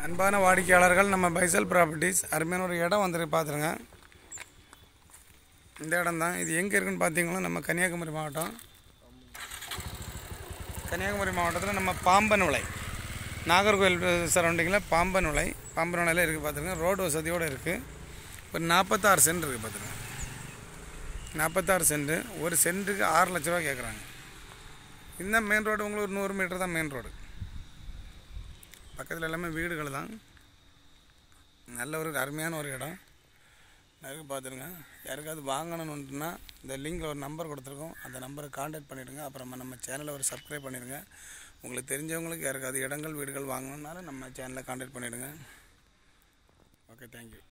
அன்பான வாடிக்கையாளர்கள் நம்ம பைசல் ப்ராப்பர்ட்டிஸ் அருமையான ஒரு இடம் வந்துருக்கு பார்த்துருங்க இந்த இடம் தான் இது எங்கே இருக்குன்னு பார்த்தீங்கன்னா நம்ம கன்னியாகுமரி மாவட்டம் கன்னியாகுமரி மாவட்டத்தில் நம்ம பாம்பன் விளை நாகர்கோவில் சரௌண்டிங்கில் பாம்பன் விளை பாம்பன் விலையில் இருக்குது பார்த்துருங்க ரோடு வசதியோடு இருக்குது ஒரு நாற்பத்தாறு சென்ட் இருக்குது பார்த்துருங்க நாற்பத்தாறு சென்ட் ஒரு சென்ட்டுக்கு ஆறு லட்ச ரூபா கேட்குறாங்க இந்த மெயின் ரோடு உங்களுக்கு ஒரு நூறு மீட்டர் தான் மெயின் ரோடு பக்கத்தில் எல்லாமே வீடுகள் தான் நல்ல ஒரு அருமையான ஒரு இடம் நிறைய பார்த்துருங்க யாருக்காவது வாங்கணுன்னுனா இந்த லிங்கில் ஒரு நம்பர் கொடுத்துருக்கோம் அந்த நம்பரை காண்டாக்ட் பண்ணிவிடுங்க அப்புறமா நம்ம சேனலை ஒரு சப்ஸ்கிரைப் பண்ணிடுங்க உங்களுக்கு தெரிஞ்சவங்களுக்கு யாருக்காவது இடங்கள் வீடுகள் வாங்கணுன்னாலும் நம்ம சேனலை காண்டாக்ட் பண்ணிவிடுங்க ஓகே தேங்க்யூ